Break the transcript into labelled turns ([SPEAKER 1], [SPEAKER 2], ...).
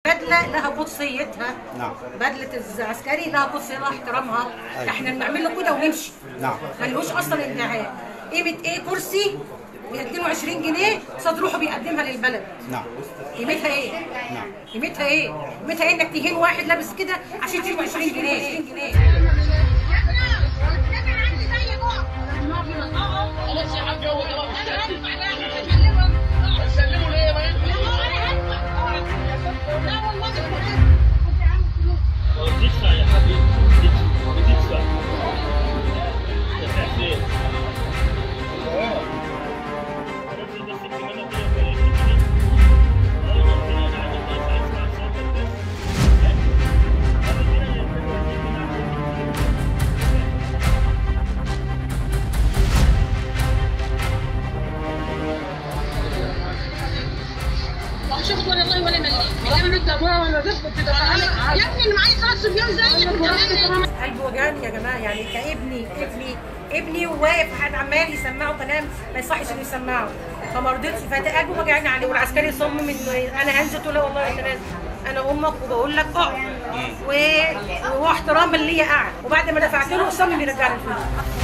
[SPEAKER 1] بدله لها قدسيتها
[SPEAKER 2] نعم.
[SPEAKER 1] بدله العسكري لها قدسيه لها احترامها احنا بنعمل له كده ونمشي
[SPEAKER 2] نعم.
[SPEAKER 1] ملهوش اصلا ادعاء قيمه ايه كرسي ب 22 جنيه صاد روحه بيقدمها للبلد
[SPEAKER 2] نعم
[SPEAKER 1] قيمتها ايه؟
[SPEAKER 2] نعم.
[SPEAKER 1] قيمتها ايه؟ قيمتها ايه انك تهين واحد لابس كده عشان تجيب 20 جنيه 20 جنيه
[SPEAKER 3] خلاص يا حاج هو ده سلموا ليه ما بتدفع يا حبيبي بتدفع دافع فين؟
[SPEAKER 4] شفت ولا الله ولا مليم يا ابني انا معايا ثلاث صبيان زيك كمان
[SPEAKER 1] قلبي وجعني يا جماعه يعني كابني ابني ابني وواقف حد عمال يسمعه كلام ما يصحش انه يسمعه فما رضيتش فقلبه وجعني عليه والعسكري صمم انه انا هنزل قلت له والله انت نازل انا امك وبقول لك اقعد و... وهو احتراما ليا قعد وبعد ما دفعت له صمم يرجع لي الفلوس